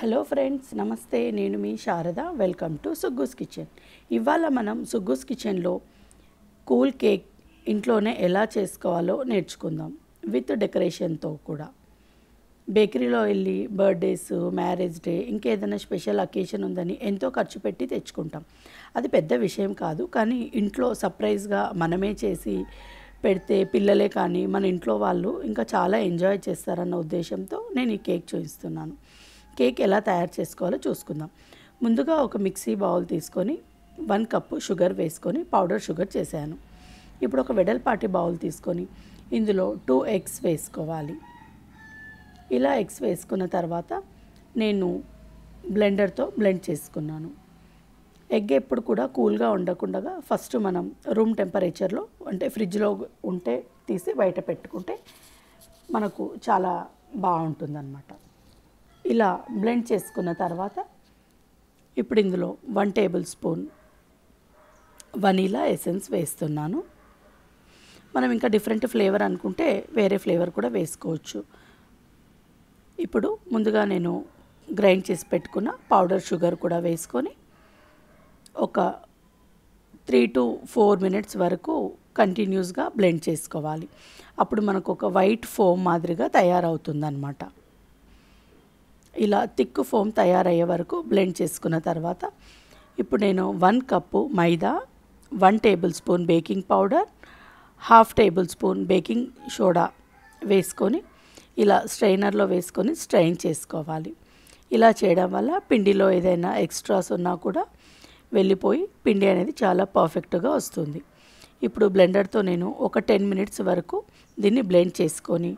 hello friends నమస్తే నేను మీ Sharada welcome to Suggus kitchen ఇవాళ మనం సుగ్గుస్ కిచెన్లో కూల్ కేక్ ఇంట్లోనే ఎలా చేసుకోవాలో నేర్చుకుందాం విత్ డెకరేషన్తో కూడా బేకరీలో వెళ్ళి బర్త్డేస్ మ్యారేజ్ డే ఇంకేదైనా స్పెషల్ అకేషన్ ఉందని ఎంతో ఖర్చు పెట్టి తెచ్చుకుంటాం అది పెద్ద విషయం కాదు కానీ ఇంట్లో సర్ప్రైజ్గా మనమే చేసి పెడితే పిల్లలే కానీ మన ఇంట్లో వాళ్ళు ఇంకా చాలా ఎంజాయ్ చేస్తారన్న ఉద్దేశంతో నేను ఈ కేక్ చూపిస్తున్నాను కేక్ ఎలా తయారు చేసుకోవాలో చూసుకుందాం ముందుగా ఒక మిక్సీ బౌల్ తీసుకొని వన్ కప్పు షుగర్ వేసుకొని పౌడర్ షుగర్ చేశాను ఇప్పుడు ఒక వెడల్పాటి బౌల్ తీసుకొని ఇందులో టూ ఎగ్స్ వేసుకోవాలి ఇలా ఎగ్స్ వేసుకున్న తర్వాత నేను బ్లెండర్తో బ్లెండ్ చేసుకున్నాను ఎగ్ ఎప్పుడు కూడా కూల్గా ఉండకుండా ఫస్ట్ మనం రూమ్ టెంపరేచర్లో అంటే ఫ్రిడ్జ్లో ఉంటే తీసి బయట పెట్టుకుంటే మనకు చాలా బాగుంటుందన్నమాట ఇలా బ్లెండ్ చేసుకున్న తర్వాత ఇప్పుడు ఇందులో one tablespoon vanilla essence వేస్తున్నాను మనం ఇంకా డిఫరెంట్ ఫ్లేవర్ అనుకుంటే వేరే ఫ్లేవర్ కూడా వేసుకోవచ్చు ఇప్పుడు ముందుగా నేను గ్రైండ్ చేసి పెట్టుకున్న పౌడర్ షుగర్ కూడా వేసుకొని ఒక త్రీ టు ఫోర్ మినిట్స్ వరకు కంటిన్యూస్గా బ్లెండ్ చేసుకోవాలి అప్పుడు మనకు ఒక వైట్ ఫోమ్ మాదిరిగా తయారవుతుందన్నమాట ఇలా థిక్ ఫోమ్ తయారయ్యే వరకు బ్లెండ్ చేసుకున్న తర్వాత ఇప్పుడు నేను one cup maida one tablespoon baking powder half tablespoon baking soda వేసుకొని ఇలా స్ట్రైనర్లో వేసుకొని స్ట్రైన్ చేసుకోవాలి ఇలా చేయడం వల్ల పిండిలో ఏదైనా ఎక్స్ట్రాస్ ఉన్నా కూడా వెళ్ళిపోయి పిండి అనేది చాలా పర్ఫెక్ట్గా వస్తుంది ఇప్పుడు బ్లెండర్తో నేను ఒక టెన్ మినిట్స్ వరకు దీన్ని బ్లెండ్ చేసుకొని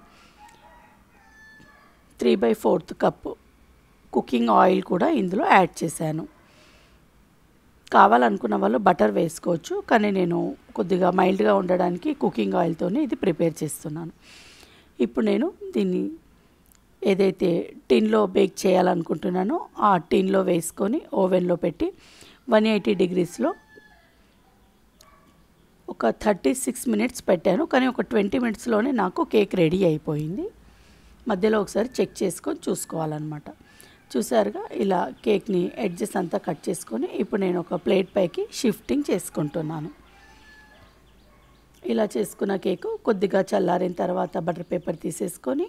three by fourth cup cooking oil కూడా ఇందులో యాడ్ చేశాను కావాలనుకున్న వాళ్ళు బటర్ వేసుకోవచ్చు కానీ నేను కొద్దిగా మైల్డ్గా ఉండడానికి కుకింగ్ ఆయిల్తోనే ఇది ప్రిపేర్ చేస్తున్నాను ఇప్పుడు నేను దీన్ని ఏదైతే టిన్లో బేక్ చేయాలనుకుంటున్నానో ఆ టిన్లో వేసుకొని ఓవెన్లో పెట్టి వన్ ఎయిటీ డిగ్రీస్లో ఒక థర్టీ సిక్స్ మినిట్స్ పెట్టాను కానీ ఒక ట్వంటీ మినిట్స్లోనే నాకు కేక్ రెడీ అయిపోయింది మధ్యలో ఒకసారి చెక్ చేసుకొని చూసుకోవాలన్నమాట చూసారుగా ఇలా కేక్ని ఎడ్జెస్ అంతా కట్ చేసుకొని ఇప్పుడు నేను ఒక ప్లేట్ పైకి షిఫ్టింగ్ చేసుకుంటున్నాను ఇలా చేసుకున్న కేకు కొద్దిగా చల్లారిన తర్వాత బటర్ పేపర్ తీసేసుకొని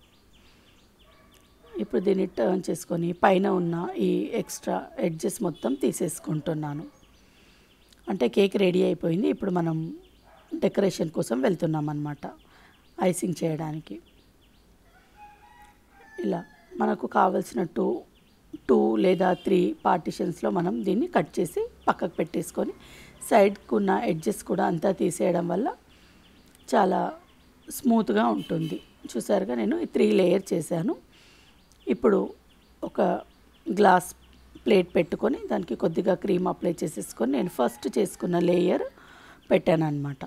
ఇప్పుడు దీన్ని టర్న్ చేసుకొని పైన ఉన్న ఈ ఎక్స్ట్రా ఎడ్జెస్ మొత్తం తీసేసుకుంటున్నాను అంటే కేక్ రెడీ అయిపోయింది ఇప్పుడు మనం డెకరేషన్ కోసం వెళ్తున్నాం అన్నమాట ఐసింగ్ చేయడానికి ఇలా మనకు కావలసిన టూ టూ లేదా త్రీ పార్టిషన్స్లో మనం దీన్ని కట్ చేసి పక్కకు పెట్టేసుకొని సైడ్కు ఉన్న ఎడ్జెస్ కూడా అంతా తీసేయడం వల్ల చాలా స్మూత్గా ఉంటుంది చూసారుగా నేను ఈ త్రీ లేయర్ చేశాను ఇప్పుడు ఒక గ్లాస్ ప్లేట్ పెట్టుకొని దానికి కొద్దిగా క్రీమ్ అప్లై చేసేసుకొని నేను ఫస్ట్ చేసుకున్న లేయర్ పెట్టాను అనమాట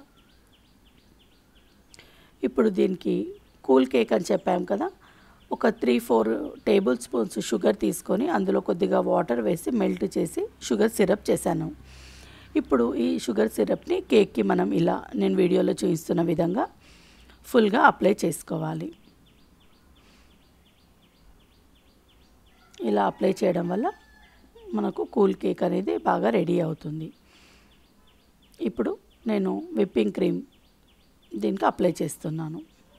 ఇప్పుడు దీనికి కూల్ కేక్ అని చెప్పాము కదా ఒక three four tablespoons sugar తీసుకొని అందులో కొద్దిగా వాటర్ వేసి మెల్ట్ చేసి షుగర్ సిరప్ చేశాను ఇప్పుడు ఈ షుగర్ సిరప్ని కేక్కి మనం ఇలా నేను వీడియోలో చూపిస్తున్న విధంగా ఫుల్గా అప్లై చేసుకోవాలి ఇలా అప్లై చేయడం వల్ల మనకు కూల్ కేక్ అనేది బాగా రెడీ అవుతుంది ఇప్పుడు నేను విప్పింగ్ క్రీమ్ దీనికి అప్లై చేస్తున్నాను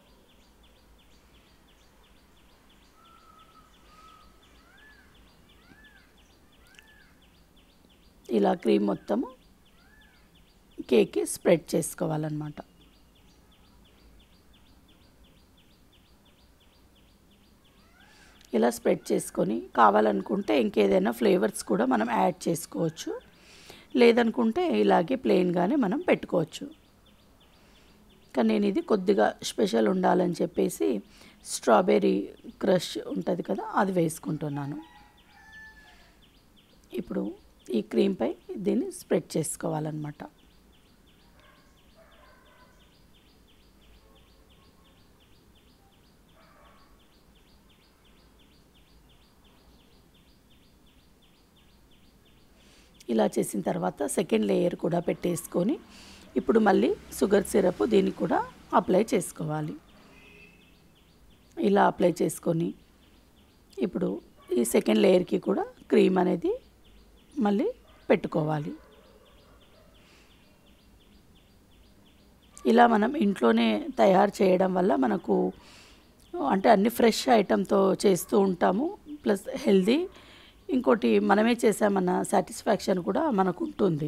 ఇలా క్రీమ్ మొత్తము కేక్కి స్ప్రెడ్ చేసుకోవాలన్నమాట ఇలా స్ప్రెడ్ చేసుకొని కావాలనుకుంటే ఇంకేదైనా ఫ్లేవర్స్ కూడా మనం యాడ్ చేసుకోవచ్చు లేదనుకుంటే ఇలాగే ప్లెయిన్గానే మనం పెట్టుకోవచ్చు కానీ నేను ఇది కొద్దిగా స్పెషల్ ఉండాలని చెప్పేసి స్ట్రాబెర్రీ క్రష్ ఉంటుంది కదా అది వేసుకుంటున్నాను ఇప్పుడు ఈ క్రీమ్పై దీన్ని స్ప్రెడ్ చేసుకోవాలన్నమాట ఇలా చేసిన తర్వాత సెకండ్ లేయర్ కూడా పెట్టేసుకొని ఇప్పుడు మళ్ళీ షుగర్ సిరప్ దీన్ని కూడా అప్లై చేసుకోవాలి ఇలా అప్లై చేసుకొని ఇప్పుడు ఈ సెకండ్ లేయర్కి కూడా క్రీమ్ అనేది మళ్ళీ పెట్టుకోవాలి ఇలా మనం ఇంట్లోనే తయారు చేయడం వల్ల మనకు అంటే అన్ని ఫ్రెష్ ఐటెంతో చేస్తూ ఉంటాము ప్లస్ హెల్దీ ఇంకోటి మనమే చేసామన్న సాటిస్ఫాక్షన్ కూడా మనకు ఉంటుంది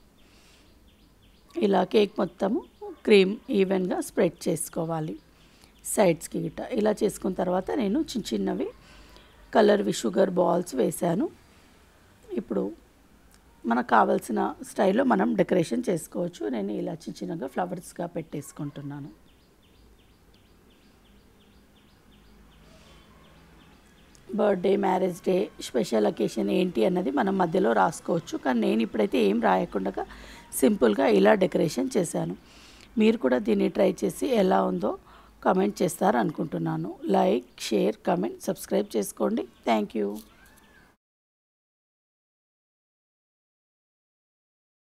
ఇలా కేక్ మొత్తము క్రీమ్ ఈవెన్గా స్ప్రెడ్ చేసుకోవాలి సైడ్స్కి గిట్ట ఇలా చేసుకున్న తర్వాత నేను చిన్న చిన్నవి కలర్వి షుగర్ బాల్స్ వేశాను ఇప్పుడు మనకు కావాల్సిన స్టైల్లో మనం డెకరేషన్ చేసుకోవచ్చు నేను ఇలా చిన్న చిన్నగా ఫ్లవర్స్గా పెట్టేసుకుంటున్నాను birthday marriage day special occasion ఏంటి అన్నది మనం మధ్యలో రాసుకోవచ్చు కానీ నేను ఇప్పుడైతే ఏం రాయకుండా సింపుల్గా ఇలా డెకరేషన్ చేశాను మీరు కూడా దీన్ని ట్రై చేసి ఎలా ఉందో కామెంట్ చేస్తారు అనుకుంటున్నాను లైక్ షేర్ కమెంట్ సబ్స్క్రైబ్ చేసుకోండి థ్యాంక్ యూ